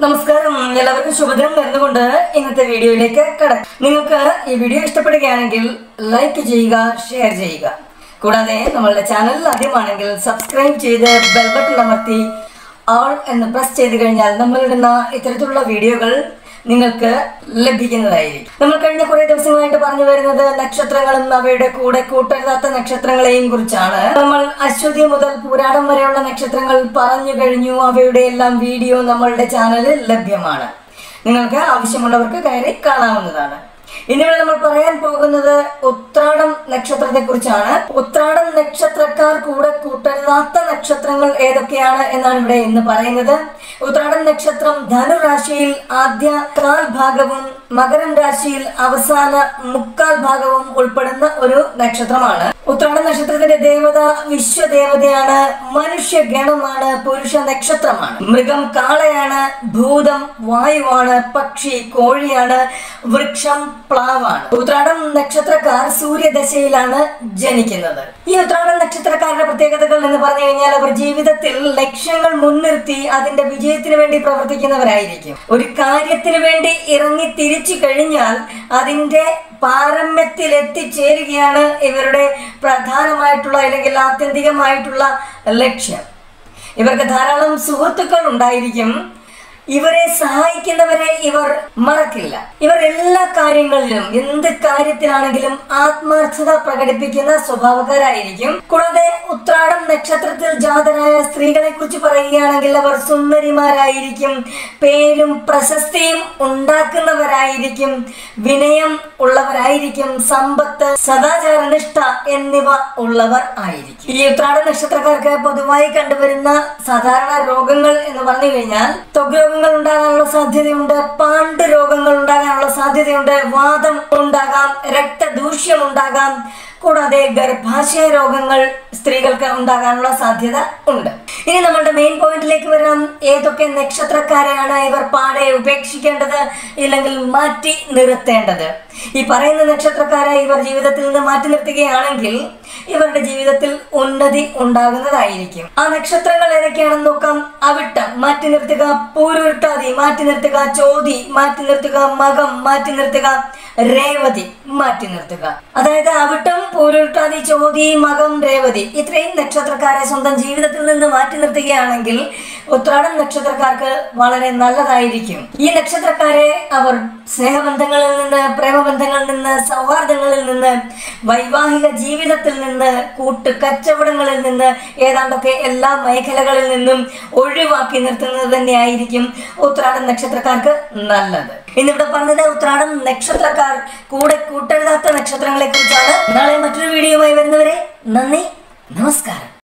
നമസ്കാരം എല്ലാവർക്കും ശുഭദിനം നേർന്നുകൊണ്ട് ഇന്നത്തെ വീഡിയോയിലേക്ക് കടക്കാം നിങ്ങൾക്ക് ഈ വീഡിയോ ഇഷ്ടപ്പെടുകയാണെങ്കിൽ ലൈക്ക് ചെയ്യുക ഷെയർ ചെയ്യുക കൂടാതെ നമ്മളുടെ ചാനൽ ആദ്യമാണെങ്കിൽ സബ്സ്ക്രൈബ് ചെയ്ത് ബെൽ ബട്ടൺ അമർത്തി ഓൾ എന്ന് പ്രസ് ചെയ്ത് കഴിഞ്ഞാൽ നമ്മളിടുന്ന ഇത്തരത്തിലുള്ള വീഡിയോകൾ നിങ്ങൾക്ക് ലഭിക്കുന്നതായിരിക്കും നമ്മൾ കഴിഞ്ഞ കുറെ ദിവസങ്ങളായിട്ട് പറഞ്ഞു വരുന്നത് നക്ഷത്രങ്ങളും അവയുടെ കൂടെ കൂട്ടരുതാത്ത നക്ഷത്രങ്ങളെയും കുറിച്ചാണ് നമ്മൾ അശ്വതി മുതൽ പൂരാടം വരെയുള്ള നക്ഷത്രങ്ങൾ പറഞ്ഞു കഴിഞ്ഞു അവയുടെ എല്ലാം വീഡിയോ നമ്മളുടെ ചാനലിൽ ലഭ്യമാണ് നിങ്ങൾക്ക് ആവശ്യമുള്ളവർക്ക് കയറി കാണാവുന്നതാണ് ഇന്നിവിടെ നമ്മൾ പറയാൻ പോകുന്നത് ഉത്രാടം നക്ഷത്രത്തെ കുറിച്ചാണ് ഉത്രാടം നക്ഷത്രക്കാർ കൂടെ കൂട്ടരുതാത്ത നക്ഷത്രങ്ങൾ ഏതൊക്കെയാണ് എന്നാണ് ഇവിടെ ഇന്ന് പറയുന്നത് ഉത്രാടം നക്ഷത്രം ധനുരാശിയിൽ ആദ്യ കാൽ ഭാഗവും മകരം രാശിയിൽ അവസാന മുക്കാൽ ഭാഗവും ഉൾപ്പെടുന്ന ഒരു നക്ഷത്രമാണ് ഉത്രാടം നക്ഷത്രത്തിന്റെ ദേവത വിശ്വദേവതയാണ് മനുഷ്യ ഗണമാണ് പുരുഷ നക്ഷത്രമാണ് മൃഗം കാളയാണ് ഭൂതം വായുവാണ് പക്ഷി കോഴിയാണ് വൃക്ഷം പ്ലാവാണ് ഉത്രാടം നക്ഷത്രക്കാർ സൂര്യദശയിലാണ് ജനിക്കുന്നത് ഈ ഉത്രാടം നക്ഷത്രക്കാരുടെ പ്രത്യേകതകൾ എന്ന് പറഞ്ഞു കഴിഞ്ഞാൽ അവർ ജീവിതത്തിൽ ലക്ഷ്യങ്ങൾ മുൻനിർത്തി അതിന്റെ വിജയത്തിന് വേണ്ടി പ്രവർത്തിക്കുന്നവരായിരിക്കും ഒരു കാര്യത്തിന് വേണ്ടി ഇറങ്ങി തിരിച്ചു കഴിഞ്ഞാൽ അതിന്റെ പാരമ്യത്തിൽ എത്തിച്ചേരുകയാണ് ഇവരുടെ പ്രധാനമായിട്ടുള്ള അല്ലെങ്കിൽ ആത്യന്തികമായിട്ടുള്ള ലക്ഷ്യം ഇവർക്ക് ധാരാളം സുഹൃത്തുക്കൾ ഉണ്ടായിരിക്കും ഇവരെ സഹായിക്കുന്നവരെ ഇവർ മറക്കില്ല ഇവർ എല്ലാ കാര്യങ്ങളിലും എന്ത് കാര്യത്തിലാണെങ്കിലും ആത്മാർത്ഥത പ്രകടിപ്പിക്കുന്ന സ്വഭാവക്കാരായിരിക്കും കൂടാതെ ഉത്രാടം നക്ഷത്രത്തിൽ ജാതരായ സ്ത്രീകളെ കുറിച്ച് പറയുകയാണെങ്കിൽ അവർ സുന്ദരിമാരായിരിക്കും പേരും പ്രശസ്തിയും ഉണ്ടാക്കുന്നവരായിരിക്കും വിനയം ഉള്ളവരായിരിക്കും സമ്പത്ത് സദാചാരനിഷ്ഠ എന്നിവ ഉള്ളവർ ആയിരിക്കും ഈ ഉത്രാട നക്ഷത്രക്കാർക്ക് പൊതുവായി കണ്ടുവരുന്ന സാധാരണ രോഗങ്ങൾ എന്ന് പറഞ്ഞു കഴിഞ്ഞാൽ ത്വഗ് രോഗങ്ങൾ ഉണ്ടാകാനുള്ള സാധ്യതയുണ്ട് പാണ്ട് രോഗങ്ങൾ ഉണ്ടാകാനുള്ള സാധ്യതയുണ്ട് വാദം ഉണ്ടാകാം രക്തദൂഷ്യം ഉണ്ടാകാം കൂടാതെ ഗർഭാശയ രോഗങ്ങൾ സ്ത്രീകൾക്ക് ഉണ്ടാകാനുള്ള സാധ്യത ഉണ്ട് ഇനി നമ്മളുടെ മെയിൻ പോയിന്റിലേക്ക് വരാം ഏതൊക്കെ നക്ഷത്രക്കാരെയാണ് ഇവർ പാടെ ഉപേക്ഷിക്കേണ്ടത് ഇല്ലെങ്കിൽ മാറ്റി നിർത്തേണ്ടത് ഈ പറയുന്ന നക്ഷത്രക്കാരെ ഇവർ ജീവിതത്തിൽ നിന്ന് മാറ്റി നിർത്തുകയാണെങ്കിൽ ഇവരുടെ ജീവിതത്തിൽ ഉന്നതി ഉണ്ടാകുന്നതായിരിക്കും ആ നക്ഷത്രങ്ങൾ ഏതൊക്കെയാണെന്ന് നോക്കാം അവിട്ടം മാറ്റി നിർത്തുക പൂരുരുട്ടാതി മാറ്റി നിർത്തുക ചോതി മാറ്റി നിർത്തുക മകം മാറ്റി നിർത്തുക രേവതി മാറ്റി നിർത്തുക അതായത് അവിട്ടം പൂരുരുട്ടാതി ചോതി മകം രേവതി ഇത്രയും നക്ഷത്രക്കാരെ സ്വന്തം ജീവിതത്തിൽ നിന്ന് മാറ്റി നിർത്തുകയാണെങ്കിൽ ഉത്രാടം നക്ഷത്രക്കാർക്ക് വളരെ നല്ലതായിരിക്കും ഈ നക്ഷത്രക്കാരെ അവർ സ്നേഹബന്ധങ്ങളിൽ നിന്ന് പ്രേമബന്ധങ്ങളിൽ നിന്ന് സൗഹാർദ്ദങ്ങളിൽ നിന്ന് വൈവാഹിക ജീവിതത്തിൽ നിന്ന് കൂട്ട് കച്ചവടങ്ങളിൽ നിന്ന് ഏതാണ്ടൊക്കെ എല്ലാ മേഖലകളിൽ നിന്നും ഒഴിവാക്കി നിർത്തുന്നത് തന്നെയായിരിക്കും ഉത്രാടം നക്ഷത്രക്കാർക്ക് നല്ലത് ഇന്നിവിടെ പറഞ്ഞത് ഉത്രാടം നക്ഷത്രക്കാർ കൂടെ കൂട്ടെഴുതാത്ത നക്ഷത്രങ്ങളെ കുറിച്ചാണ് നാളെ മറ്റൊരു വീഡിയോയുമായി വരുന്നവരെ നന്ദി നമസ്കാരം